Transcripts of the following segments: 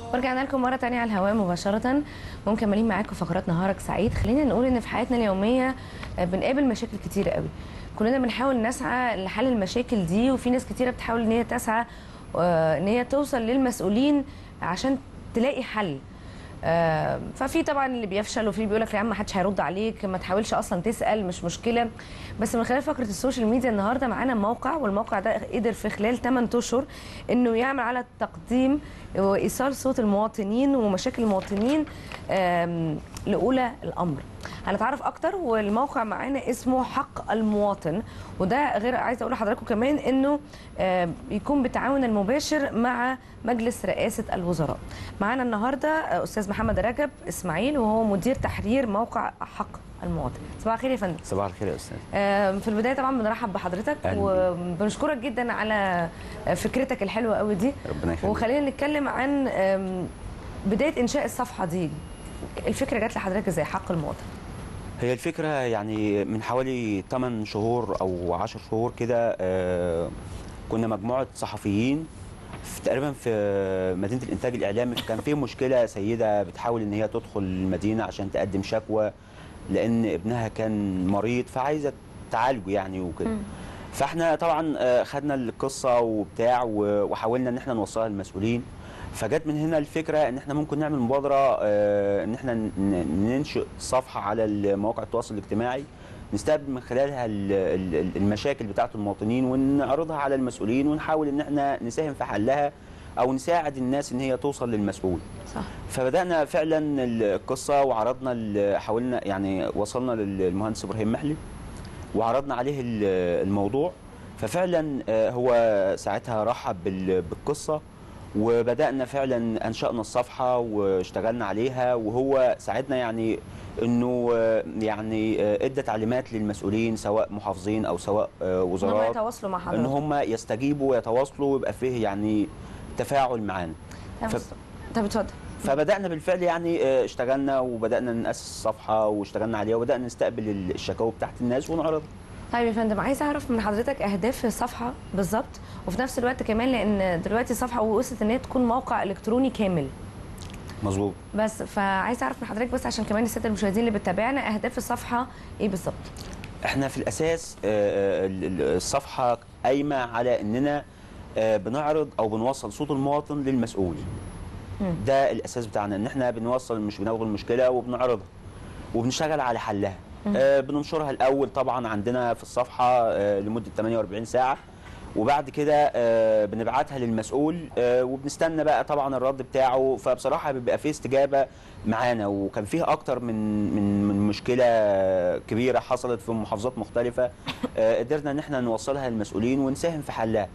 ورجعنا لكم مرة تانية على الهواء مباشرة ومكملين معاكم فقرات نهارك سعيد خلينا نقول ان في حياتنا اليومية آه، بنقابل مشاكل كتيرة قوي كلنا بنحاول نسعى لحل المشاكل دي وفي ناس كتيرة بتحاول ان هي تسعى آه، ان هي توصل للمسؤولين عشان تلاقي حل آه، ففي طبعا اللي بيفشل وفي اللي بيقول لك يا عم ما حدش هيرد عليك ما تحاولش اصلا تسال مش مشكله بس من خلال فقره السوشيال ميديا النهارده معانا موقع والموقع ده قدر في خلال 8 اشهر انه يعمل على تقديم وايصال صوت المواطنين ومشاكل المواطنين آم، لاولى الامر هنتعرف اكتر والموقع معانا اسمه حق المواطن وده غير عايزه اقول لحضراتكم كمان انه آه، بيكون بالتعاون المباشر مع مجلس رئاسه الوزراء معانا النهارده آه، استاذ محمد رجب اسماعيل وهو مدير تحرير موقع حق المواطن صباح الخير يا فندم صباح الخير يا استاذ آه، في البدايه طبعا بنرحب بحضرتك أهلا وبنشكرك جدا على فكرتك الحلوه قوي دي ربنا يخليك وخلينا نتكلم عن آم، بدايه انشاء الصفحه دي الفكره جات لحضرتك ازاي حق المواطن هي الفكره يعني من حوالي 8 شهور او 10 شهور كده آه، كنا مجموعه صحفيين في تقريبا في مدينه الانتاج الاعلامي كان في مشكله سيده بتحاول ان هي تدخل المدينه عشان تقدم شكوى لان ابنها كان مريض فعايزه تعالجه يعني وكده فاحنا طبعا آه، خدنا القصه وبتاع و- وحاولنا ان احنا نوصلها للمسؤولين فجت من هنا الفكره ان احنا ممكن نعمل مبادره آه، ان احنا ن- ن- ننشئ صفحه على مواقع التواصل الاجتماعي نستقبل من خلالها ال- ال- المشاكل بتاعه المواطنين ونعرضها على المسؤولين ونحاول ان احنا نساهم في حلها او نساعد الناس ان هي توصل للمسؤول صح فبدانا فعلا القصه وعرضنا ال- حاولنا يعني وصلنا للمهندس ابراهيم محلي وعرضنا عليه ال- الموضوع ففعلا آه، هو ساعتها رحب بال- بالقصه وبدانا فعلا انشانا الصفحه واشتغلنا عليها وهو ساعدنا يعني انه آه، يعني آه، ادى تعليمات للمسؤولين سواء محافظين او سواء آه، ان هم وزارات يتواصلوا مع ان حضرتك هم يستجيبوا ويتواصلوا ويبقى فيه يعني تفاعل معانا طب- ف- طب اتفضل فبدانا بالفعل يعني آه، اشتغلنا وبدانا ناسس صفحه واشتغلنا عليها وبدانا نستقبل الشكاوى بتاعت الناس ونعرضها طيب يا فندم عايز اعرف من حضرتك اهداف الصفحه بالظبط وفي نفس الوقت كمان لان دلوقتي الصفحه وصلت ان هي تكون موقع الكتروني كامل مظبوط بس فعايز اعرف من حضرتك بس عشان كمان الساده المشاهدين اللي بتتابعنا اهداف الصفحه ايه بالظبط احنا في الاساس آه، آه، ال- ال- الصفحه قايمه على اننا آه، بنعرض او بنوصل صوت المواطن للمسؤول مم. ده الاساس بتاعنا ان احنا بنوصل مش بناخد المشكله وبنعرضها وبنشتغل على حلها آه، بننشرها الاول طبعا عندنا في الصفحه آه، لمده 48 ساعه وبعد كده آه، بنبعتها للمسؤول آه، وبنستنى بقى طبعا الرد بتاعه فبصراحه بيبقى فيه استجابه معانا وكان فيه اكتر من من من مشكله كبيره حصلت في محافظات مختلفه آه، قدرنا ان احنا نوصلها للمسؤولين ونساهم في حلها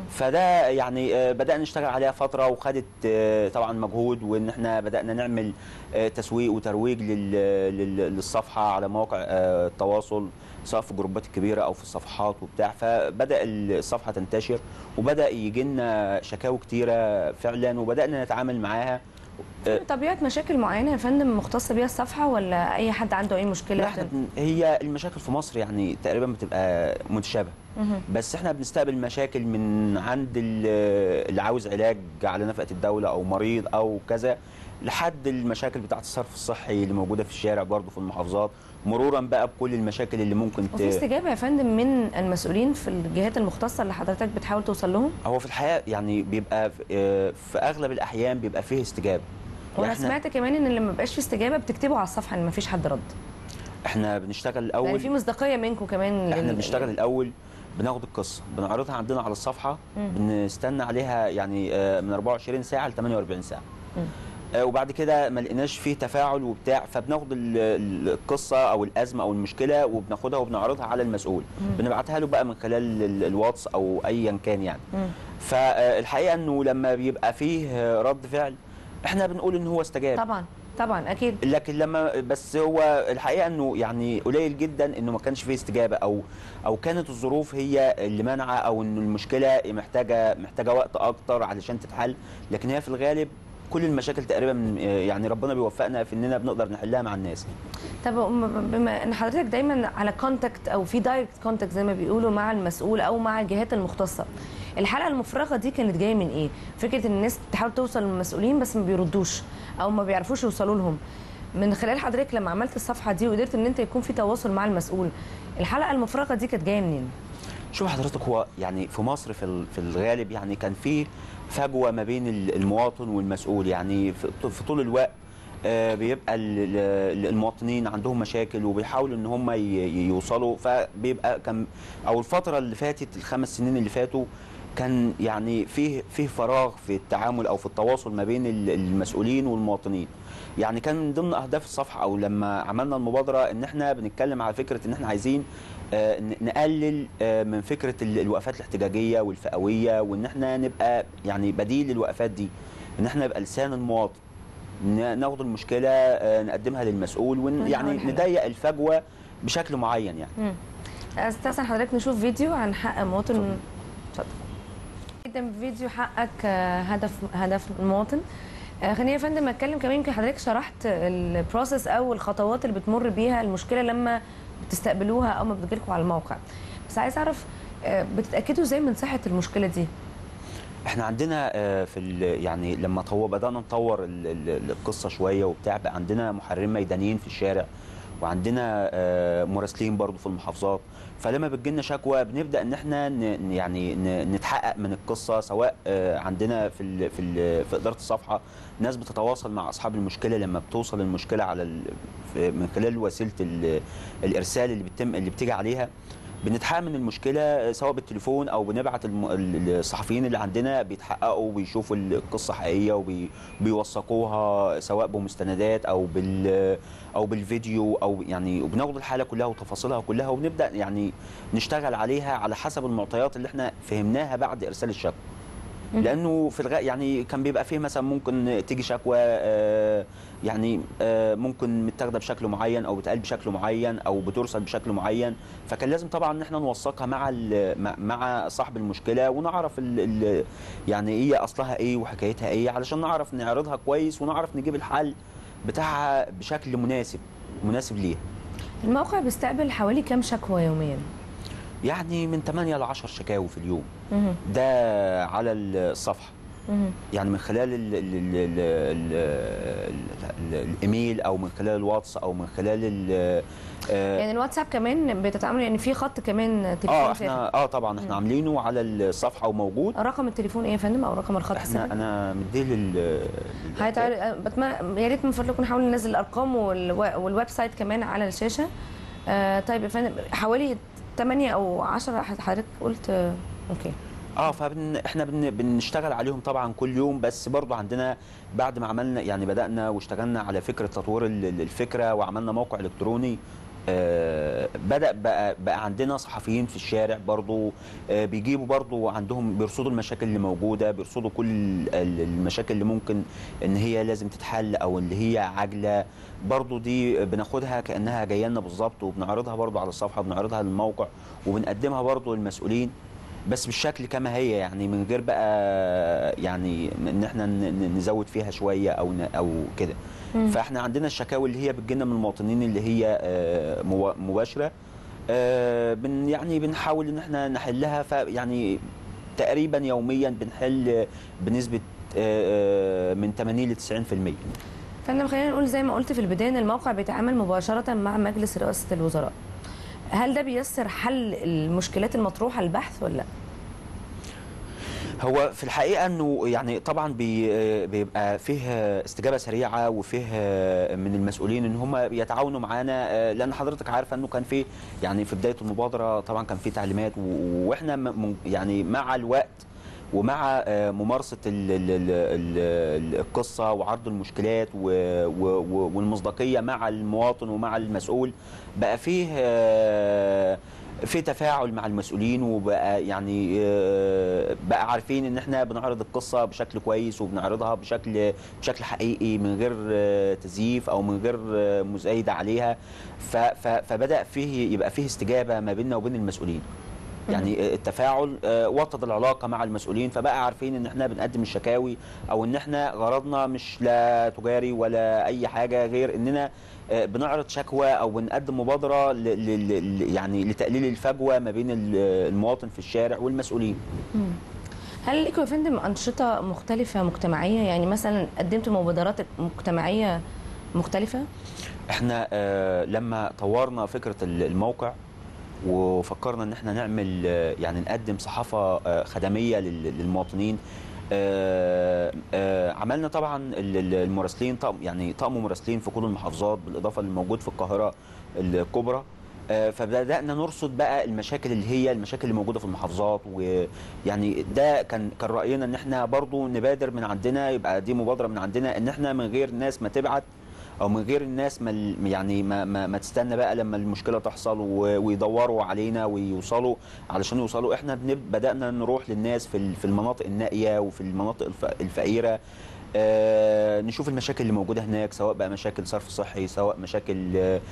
فده يعني آه، بدانا نشتغل عليها فتره وخدت آه، طبعا مجهود وان احنا بدانا نعمل آه، تسويق وترويج لل- لل- للصفحه على مواقع آه، التواصل سواء في الجروبات الكبيره او في الصفحات وبتاع فبدا الصفحه تنتشر وبدا يجي لنا شكاوى كتيره فعلا وبدانا نتعامل معاها آه، طبيعه مشاكل معينه يا فندم مختصه بيها الصفحه ولا اي حد عنده اي لا مشكله احنا بن- هي المشاكل في مصر يعني تقريبا بتبقى متشابهه مهم. بس احنا بنستقبل مشاكل من عند ال- اللي عاوز علاج على نفقه الدوله او مريض او كذا لحد المشاكل بتاعه الصرف الصحي اللي موجوده في الشارع برضه في المحافظات مرورا بقى بكل المشاكل اللي ممكن وفي استجابه يا فندم من المسؤولين في الجهات المختصه اللي حضرتك بتحاول توصل لهم هو في الحقيقه يعني بيبقى في- آه، في اغلب الاحيان بيبقى فيه استجابه وانا احنا سمعت كمان ان لما بيبقاش في استجابه بتكتبوا على الصفحه ان مفيش حد رد احنا بنشتغل يعني الاول في مصداقيه منكم كمان احنا لل- بنشتغل الاول بناخد القصه بنعرضها عندنا على الصفحه مم. بنستنى عليها يعني آه، من 24 ساعه ل 48 ساعه مم. آه، وبعد كده ما لقيناش فيه تفاعل وبتاع فبناخد ال- ال- القصه او الازمه او المشكله وبناخدها وبنعرضها على المسؤول مم. بنبعتها له بقى من خلال ال- الواتس او ايا كان يعني مم. فالحقيقه انه لما بيبقى فيه آه، رد فعل احنا بنقول ان هو استجاب طبعا طبعا اكيد لكن لما بس هو الحقيقه انه يعني قليل جدا انه ما كانش فيه استجابه او او كانت الظروف هي اللي مانعه او ان المشكله محتاجه محتاجه وقت اكتر علشان تتحل لكن هي في الغالب كل المشاكل تقريبا آه، يعني ربنا بيوفقنا في اننا بنقدر نحلها مع الناس طب م- بما ان حضرتك دايما على كونتاكت او في دايركت كونتاكت زي ما بيقولوا مع المسؤول او مع الجهات المختصه الحلقه المفرغه دي كانت جايه من ايه فكره ان الناس تحاول توصل للمسؤولين بس ما بيردوش او ما بيعرفوش يوصلوا لهم من خلال حضرتك لما عملت الصفحه دي وقدرت ان انت يكون في تواصل مع المسؤول الحلقه المفرغه دي كانت جايه منين شوف حضرتك هو يعني في مصر في ال- في الغالب يعني كان في فجوه ما بين ال- المواطن والمسؤول يعني في في طول الوقت آه، بيبقى ال- ال- المواطنين عندهم مشاكل وبيحاولوا ان هم ي- ي- يوصلوا فبيبقى كان او الفتره اللي فاتت الخمس سنين اللي فاتوا كان يعني فيه فيه فراغ في التعامل او في التواصل ما بين ال- المسؤولين والمواطنين يعني كان من ضمن اهداف الصفحه او لما عملنا المبادره ان احنا بنتكلم على فكره ان احنا عايزين آه، ن- نقلل آه، من فكره ال- الوقفات الاحتجاجيه والفئويه وان احنا نبقى يعني بديل للوقفات دي ان احنا نبقى لسان المواطن ن- ناخد المشكله آه، نقدمها للمسؤول ون يعني ونحاول نحلها. نضيق الفجوه بشكل معين يعني مم. استاذن حضرتك نشوف فيديو عن حق مواطن اتفضل جدا فيديو حقك آه، هدف هدف المواطن آه، خليني يا فندم اتكلم كمان يمكن حضرتك شرحت البروسيس او الخطوات اللي بتمر بيها المشكله لما بتستقبلوها او ما بتجيلكوا على الموقع بس عايز اعرف آه، بتتاكدوا ازاي من صحه المشكله دي احنا عندنا آه، في ال- يعني لما طو بدانا نطور ال- ال- القصه شويه وبتاع بقى عندنا محررين ميدانيين في الشارع وعندنا آه، مراسلين برضو في المحافظات فلما بتجيلنا شكوى بنبدا ان احنا ن- يعني ن- نتحقق من القصه سواء آه، عندنا في ال في ال في اداره الصفحه ناس بتتواصل مع اصحاب المشكله لما بتوصل المشكله على ال- في- من خلال وسيله ال- الارسال اللي بتتم اللي بتيجي عليها بنتحقق من المشكله سواء بالتليفون او بنبعت الم- ال- الصحفيين اللي عندنا بيتحققوا وبيشوفوا القصه حقيقيه وبيوثقوها سواء بمستندات او بال او بالفيديو او يعني وبناخد الحاله كلها وتفاصيلها كلها وبنبدا يعني نشتغل عليها على حسب المعطيات اللي احنا فهمناها بعد ارسال الشكوى لانه في الغاء يعني كان بيبقى فيه مثلا ممكن تيجي شكوى آه، يعني آه، ممكن متاخده بشكل معين او بتقال بشكل معين او بترسل بشكل معين فكان لازم طبعا ان احنا نوثقها مع ال- مع- مع صاحب المشكله ونعرف ال ال يعني ايه اصلها ايه وحكايتها ايه علشان نعرف نعرضها كويس ونعرف نجيب الحل بتاعها بشكل مناسب مناسب ليها الموقع بيستقبل حوالي كام شكوى يوميا يعني من 8 ل 10 شكاوي في اليوم مهم. ده على الصفحه مهم. يعني من خلال ال ال ال ال ال ال ال الايميل او من خلال الواتس او من خلال ال اه يعني الواتساب كمان بتتعاملوا يعني في خط كمان تليفون آه، فيه احنا اه طبعا احنا عاملينه على الصفحه وموجود رقم التليفون ايه يا فندم او رقم الخط احنا السابق انا مديه لل هيتعرض بتمنى يا ريت من فضلكم نحاول ننزل الارقام والو- والويب سايت كمان على الشاشه آه طيب يا فندم حوالي 8 او 10 حضرتك قلت آه، اوكي اه فبن احنا بن بنشتغل عليهم طبعا كل يوم بس برضو عندنا بعد ما عملنا يعني بدانا واشتغلنا على فكره تطوير ال- ال- الفكره وعملنا موقع الكتروني آه بدا بقى بقى عندنا صحفيين في الشارع برضو آه بيجيبوا برضو عندهم بيرصدوا المشاكل اللي موجوده بيرصدوا كل ال- ال- المشاكل اللي ممكن ان هي لازم تتحل او اللي هي عاجله برضو دي بناخدها كانها جايه لنا بالظبط وبنعرضها برضو على الصفحه بنعرضها للموقع وبنقدمها برضو للمسؤولين بس بالشكل كما هي يعني من غير بقى يعني ان احنا ن- ن- نزود فيها شويه او ن- او كده فاحنا عندنا الشكاوي اللي هي بتجينا من المواطنين اللي هي آه، موا- مباشره آه، بن يعني بنحاول ان احنا نحلها فيعني تقريبا يوميا بنحل بنسبه آه، آه، من 80 ل 90% فندم خلينا نقول زي ما قلت في البدايه ان الموقع بيتعامل مباشره مع مجلس رئاسه الوزراء هل ده بيسر حل المشكلات المطروحه للبحث ولا لا؟ هو في الحقيقه انه يعني طبعا بي بيبقى فيه استجابه سريعه وفيه من المسؤولين ان هم يتعاونوا معانا لان حضرتك عارفه انه كان في يعني في بدايه المبادره طبعا كان في تعليمات و- واحنا م- م- يعني مع الوقت ومع آه، ممارسه ال- ال- ال- ال- القصه وعرض المشكلات و- و- و- والمصداقيه مع المواطن ومع المسؤول بقى فيه آه، في تفاعل مع المسؤولين وبقى يعني آه، بقى عارفين ان احنا بنعرض القصه بشكل كويس وبنعرضها بشكل بشكل حقيقي من غير آه، تزييف او من غير آه، مزايده عليها ف- ف- فبدا فيه يبقى فيه استجابه ما بيننا وبين المسؤولين يعني التفاعل آه، وطد العلاقه مع المسؤولين فبقى عارفين ان احنا بنقدم الشكاوي او ان احنا غرضنا مش لا تجاري ولا اي حاجه غير اننا آه، بنعرض شكوى او بنقدم مبادره ل ل ل يعني لتقليل الفجوه ما بين ال- المواطن في الشارع والمسؤولين هل لكم يا فندم انشطه مختلفه مجتمعيه يعني مثلا قدمتوا مبادرات مجتمعيه مختلفه احنا آه، لما طورنا فكره ال- الموقع وفكرنا ان احنا نعمل آه، يعني نقدم صحافه آه، خدميه لل- للمواطنين آه، آه، عملنا طبعا ال- ال- المراسلين طقم يعني طقم مراسلين في كل المحافظات بالاضافه للموجود في القاهره الكبرى آه، فبدانا نرصد بقى المشاكل اللي هي المشاكل اللي موجوده في المحافظات ويعني ده كان كان راينا ان احنا برضو نبادر من عندنا يبقى دي مبادره من عندنا ان احنا من غير ناس ما تبعت او من غير الناس ما ال- يعني ما, ما, ما تستنى بقى لما المشكله تحصل و- ويدوروا علينا ويوصلوا علشان يوصلوا احنا بنب- بدانا نروح للناس في ال- في المناطق النائيه وفي المناطق الف- الفقيره آه نشوف المشاكل اللي موجوده هناك سواء بقى مشاكل صرف صحي سواء مشاكل آه،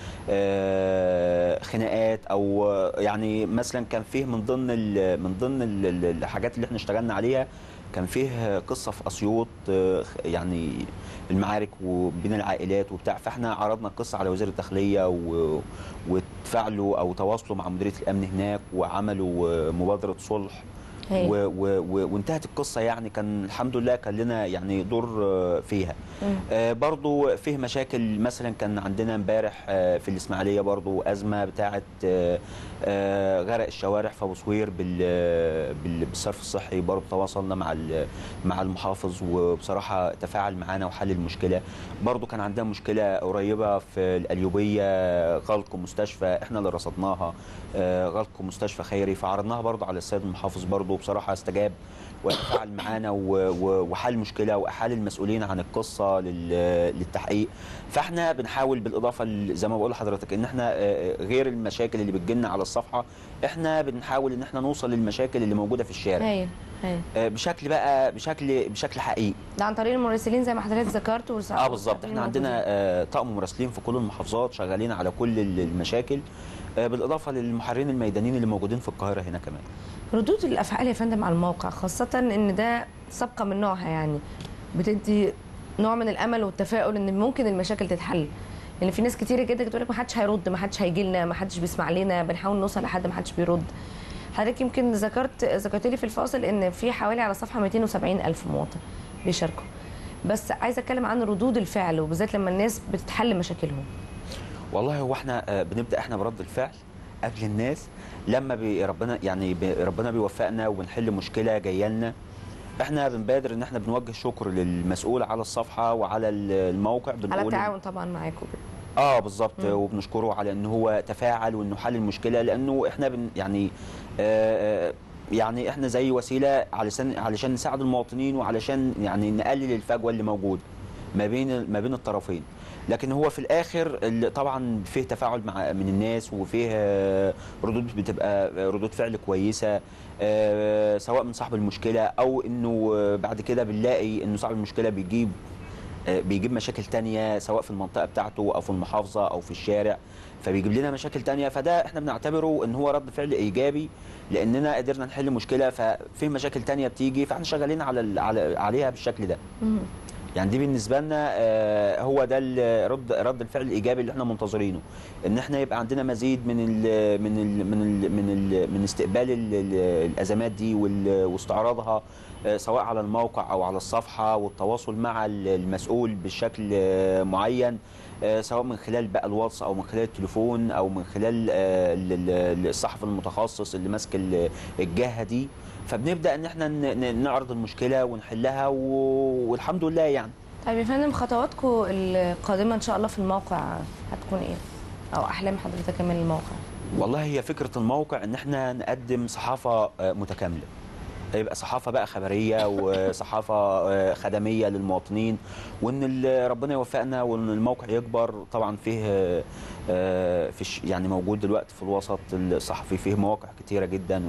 آه خناقات او آه، يعني مثلا كان فيه من ضمن ال- من ضمن ال- ال- الحاجات اللي احنا اشتغلنا عليها كان فيه قصه في اسيوط آه، يعني المعارك وبين العائلات وبتاع فاحنا عرضنا القصه على وزير الداخليه و... وتفاعلوا او تواصلوا مع مديريه الامن هناك وعملوا آه، مبادره صلح هايل. و... و... و... وانتهت القصه يعني كان الحمد لله كان لنا يعني دور آه، فيها مم. آه، برضو فيه مشاكل مثلا كان عندنا امبارح آه، في الاسماعيليه برضو ازمه بتاعه آه، آه، غرق الشوارع في ابو صوير بال- بال- بالصرف الصحي برضو تواصلنا مع ال- مع المحافظ وبصراحه تفاعل معانا وحل المشكله برضو كان عندنا مشكله قريبه في القليوبيه غلق مستشفى احنا اللي رصدناها آه، غلق مستشفى خيري فعرضناها برضو على السيد المحافظ برضو بصراحه استجاب وتفاعل معانا و- و- وحل مشكله واحال المسؤولين عن القصه لل- للتحقيق فاحنا بنحاول بالاضافه ل- زي ما بقول لحضرتك ان احنا آه، غير المشاكل اللي بتجيلنا على الصفحه احنا بنحاول ان احنا نوصل للمشاكل اللي موجوده في الشارع هايل هايل آه، بشكل بقى بشكل بشكل حقيقي ده عن طريق المراسلين زي ما حضرتك ذكرت والص- اه بالظبط والصحفيين احنا عندنا الموجودين. آه، طقم مراسلين في كل المحافظات شغالين على كل ال- المشاكل آه، بالاضافه للمحررين الميدانيين اللي موجودين في القاهره هنا كمان ردود الافعال يا فندم على الموقع خاصه ان ده سابقه من نوعها يعني بتدي نوع من الامل والتفاؤل ان ممكن المشاكل تتحل لان في ناس كتيره جدا بتقول لك ما حدش هيرد ما حدش هيجي لنا ما حدش بيسمع لنا بنحاول نوصل لحد ما حدش بيرد حضرتك يمكن ذكرت ذكرت لي في الفاصل ان في حوالي على الصفحه 270 الف مواطن بيشاركوا بس عايزه اتكلم عن ردود الفعل وبالذات لما الناس بتتحل مشاكلهم والله هو احنا آه، بنبدا احنا برد الفعل قبل الناس لما بي ربنا يعني بي ربنا بيوفقنا وبنحل مشكله جايه لنا احنا بنبادر ان احنا بنوجه شكر للمسؤول على الصفحه وعلى ال- الموقع على بنقول التعاون طبعا معاكم اه بالظبط مم. وبنشكره على ان هو تفاعل وانه حل المشكله لانه احنا بن يعني آه آه، يعني احنا زي وسيله علشان علشان نساعد المواطنين وعلشان يعني نقلل الفجوه اللي موجوده ما بين ما بين الطرفين لكن هو في الاخر ال- طبعا فيه تفاعل مع من الناس وفيه آه، ردود بتبقى ردود فعل كويسه آه، سواء من صاحب المشكله او انه آه، بعد كده بنلاقي انه صاحب المشكله بيجيب آه، بيجيب مشاكل تانية سواء في المنطقة بتاعته أو في المحافظة أو في الشارع فبيجيب لنا مشاكل تانية فده احنا بنعتبره ان هو رد فعل ايجابي لاننا قدرنا نحل مشكله ففي مشاكل تانية بتيجي فاحنا شغالين على ال- على عليها بالشكل ده مم. يعني دي بالنسبه لنا آه، هو ده ال- رد رد الفعل الايجابي اللي احنا منتظرينه ان احنا يبقى عندنا مزيد من ال من ال من ال من ال من استقبال ال- ال- الازمات دي وال- واستعراضها آه، سواء على الموقع او على الصفحه والتواصل مع ال- المسؤول بشكل آه، معين آه، سواء من خلال بقى الواتس او من خلال التليفون او من خلال آه، ال- ال- الصحفي المتخصص اللي ماسك ال- الجهه دي فبنبدا ان احنا ن- ن- نعرض المشكله ونحلها و- والحمد لله يعني طيب يا فندم خطواتكم القادمه ان شاء الله في الموقع هتكون ايه؟ او احلام حضرتك كمان الموقع؟ والله هي فكره الموقع ان احنا نقدم صحافه آه، متكامله يبقى صحافه بقى خبريه وصحافه آه، خدميه للمواطنين وان ال- ربنا يوفقنا وان الموقع يكبر طبعا فيه آه، آه، في الش- يعني موجود دلوقتي في الوسط الصحفي فيه مواقع كتيره جدا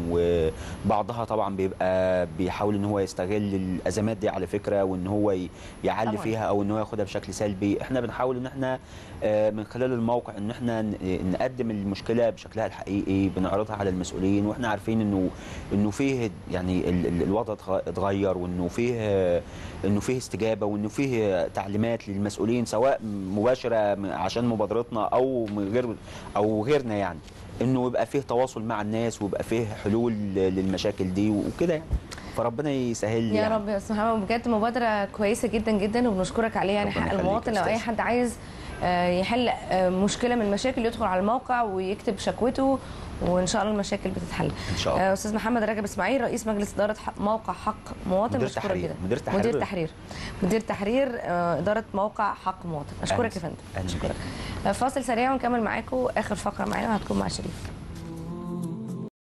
وبعضها طبعا بيبقى بيحاول ان هو يستغل الازمات دي على فكره وان هو ي- يعلي طبعاً. فيها او ان هو ياخدها بشكل سلبي احنا بنحاول ان احنا آه، من خلال الموقع ان احنا ن- نقدم المشكله بشكلها الحقيقي بنعرضها على المسؤولين واحنا عارفين انه انه فيه يعني ال- ال- الوضع اتغ- اتغير وانه فيه آه، انه فيه استجابه وانه فيه تعليمات للمسؤولين سواء مباشره م- عشان مبادرتنا او من غير او غيرنا يعني انه يبقى فيه تواصل مع الناس ويبقى فيه حلول للمشاكل دي وكده يعني فربنا يسهل لي يا يعني. رب يا استاذ محمد بجد مبادره كويسه جدا جدا وبنشكرك عليها يعني ربنا حق يخليك المواطن يا لو اي أستاذ. حد عايز آه، يحل آه، مشكله من المشاكل يدخل على الموقع ويكتب شكوته وان شاء الله المشاكل بتتحل ان شاء الله آه، استاذ محمد رجب اسماعيل رئيس مجلس اداره حق- موقع حق مواطن مدير بشكرك تحرير. جدا مدير تحرير. مدير تحرير مدير تحرير آه، اداره موقع حق مواطن اشكرك يا أهلا. فندم أهلا. اشكرك آه، فاصل سريع ونكمل معاكم اخر فقره معانا هتكون مع شريف